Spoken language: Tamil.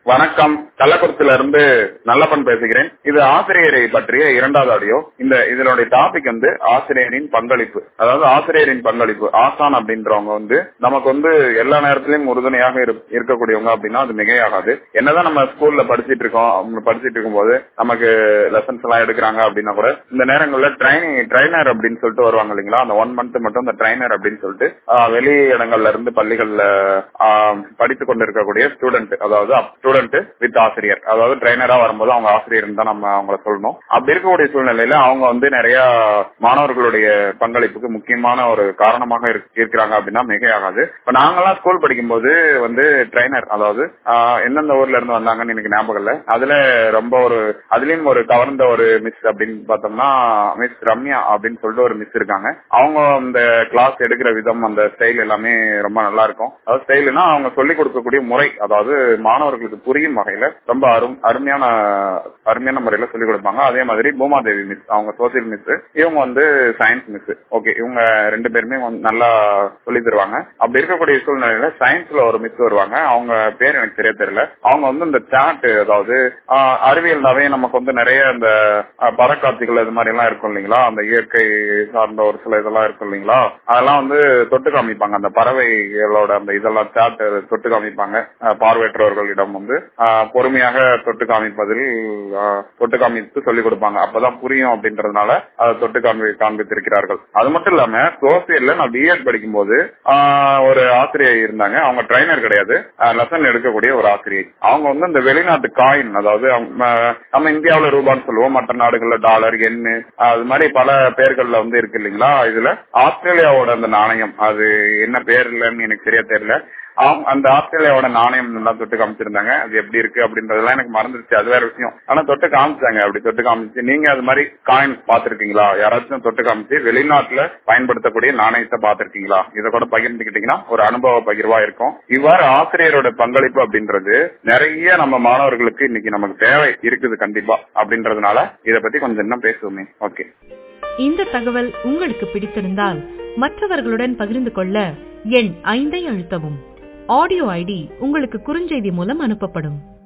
வணக்கம் கள்ளக்குறிச்சியில இருந்து நல்லப்பன் பேசுகிறேன் இது ஆசிரியரை பற்றிய இரண்டாவது ஆடியோ இந்த இதனுடைய டாபிக் வந்து ஆசிரியரின் பங்களிப்பு அதாவது ஆசிரியரின் பங்களிப்பு ஆசான் அப்படின்றவங்க வந்து நமக்கு வந்து எல்லா நேரத்திலயும் உறுதுணையாக இரு- இருக்கக்கூடியவங்க அப்படின்னா அது மிகையாகாது என்னதான் நம்ம ஸ்கூல்ல படிச்சிட்டு இருக்கோம் அவங்க படிச்சிட்டு இருக்கும்போது நமக்கு லெசன்ஸ் எல்லாம் எடுக்கிறாங்க அப்படின்னா கூட இந்த நேரங்கள்ல ட்ரைனிங் ட்ரைனர் அப்படின்னு சொல்லிட்டு வருவாங்க இல்லைங்களா அந்த ஒன் மந்த் மட்டும் இந்த ட்ரைனர் அப்படின்னு சொல்லிட்டு ஆஹ், வெளி இடங்கள்ல இருந்து பள்ளிகள்ல படித்துக் கொண்டிருக்கக்கூடிய ஸ்டூடெண்ட் அதாவது ஸ்டூடெண்ட் வித் ஆசிரியர் அதாவது ட்ரைனரா வரும்போது அவங்க ஆசிரியர் தான் நம்ம அவங்கள சொல்லணும் அப்படி இருக்கக்கூடிய சூழ்நிலையில அவங்க வந்து நிறைய மாணவர்களுடைய பங்களிப்புக்கு முக்கியமான ஒரு காரணமாக இருக்- இருக்கிறாங்க அப்படின்னா மிகையாகாது இப்ப நாங்கெல்லாம் ஸ்கூல் படிக்கும்போது வந்து ட்ரைனர் அதாவது ஆஹ், எந்தெந்த ஊர்ல இருந்து வந்தாங்கன்னு எனக்கு ஞாபகம் இல்ல அதுல ரொம்ப ஒரு அதுலயும் ஒரு கவர்ந்த ஒரு மிஸ் அப்படின்னு பார்த்தோம்னா மிஸ் ரம்யா அப்படின்னு சொல்லிட்டு ஒரு மிஸ் இருக்காங்க அவங்க அந்த கிளாஸ் எடுக்கிற விதம் அந்த ஸ்டைல் எல்லாமே ரொம்ப நல்லா இருக்கும் அதாவது ஸ்டைல்னா அவங்க சொல்லிக் கொடுக்கக்கூடிய முறை அதாவது மாணவர்களுக்கு புரியும் வகையில ரொம்ப அரும் அருமையான அருமையான முறையில சொல்லிக் கொடுப்பாங்க அதே மாதிரி பூமாதேவி மிஸ் அவங்க சோசியல் மிஸ் இவங்க வந்து சயின்ஸ் மிஸ் ஓகே இவங்க ரெண்டு பேருமே வந்து நல்லா சொல்லி தருவாங்க அப்படி இருக்கக்கூடிய சூழ்நிலையில சயின்ஸ்ல ஒரு மிஸ் வருவாங்க அவங்க பேர் எனக்கு தெரிய தெரியல அவங்க வந்து இந்த சாட் அதாவது ஆஹ், அறிவியல்னாவே நமக்கு வந்து நிறைய இந்த ஆஹ், பறக்காட்சிகள் இது மாதிரி எல்லாம் இருக்கும் இல்லைங்களா அந்த இயற்கை சார்ந்த ஒரு சில இதெல்லாம் இருக்கும் இல்லைங்களா அதெல்லாம் வந்து தொட்டு காமிப்பாங்க அந்த பறவைகளோட அந்த இதெல்லாம் சாட் தொட்டு காமிப்பாங்க ஆஹ், பார்வையற்றவர்களிடம் வந்து ஆஹ், பொறுமையாக தொட்டு காமிப்பதில் ஆஹ், தொட்டு காமித்து சொல்லிக் கொடுப்பாங்க அப்பதான் புரியும் அப்படின்றதுனால அதை தொட்டு காண்பி காண்பித்திருக்கிறார்கள் அது மட்டும் இல்லாம சோசியல்ல நான் பிஎட் படிக்கும்போது ஆஹ், ஒரு ஆசிரியர் இருந்தாங்க அவங்க ட்ரைனர் கிடையாது லெசன் எடுக்கக்கூடிய ஒரு ஆசிரியர் அவங்க வந்து இந்த வெளிநாட்டு காயின் அதாவது அவங்க, ஆஹ், நம்ம இந்தியாவுல ரூபான்னு சொல்லுவோம் மற்ற நாடுகள்ல டாலர் எண்ணு அது மாதிரி பல பேர்கள்ல வந்து இருக்கு இல்லைங்களா இதுல ஆஸ்திரேலியாவோட அந்த நாணயம் அது என்ன பேர் இல்லைன்னு எனக்கு சரியா தெரியல அவங்க அந்த ஆஸ்திரேலியாவோட நாணயம் எல்லாம் தொட்டு காமிச்சிருந்தாங்க அது எப்படி இருக்கு அப்படின்றதெல்லாம் எனக்கு மறந்துருச்சு அது வேற விஷயம் ஆனா தொட்டு காமிச்சாங்க அப்படி தொட்டு காமிச்சு நீங்க அது மாதிரி காயின் பாத்திருக்கீங்களா யாராச்சும் தொட்டு காமிச்சு வெளிநாட்டுல பயன்படுத்தக்கூடிய நாணயத்தை பாத்திருக்கீங்களா இதை கூட பகிர்ந்துக்கிட்டீங்கன்னா ஒரு அனுபவ பகிர்வா இருக்கும் இவ்வாறு ஆசிரியரோட பங்களிப்பு அப்படின்றது நிறைய நம்ம மாணவர்களுக்கு இன்னைக்கு நமக்கு தேவை இருக்குது கண்டிப்பா அப்படின்றதுனால இதை பத்தி கொஞ்சம் இன்னும் பேசுவோமே ஓகே இந்த தகவல் உங்களுக்கு பிடித்திருந்தால் மற்றவர்களுடன் பகிர்ந்து கொள்ள எண் ஐந்தை அழுத்தவும் ஆடியோ ஐடி உங்களுக்கு குறுஞ்செய்தி மூலம் அனுப்பப்படும்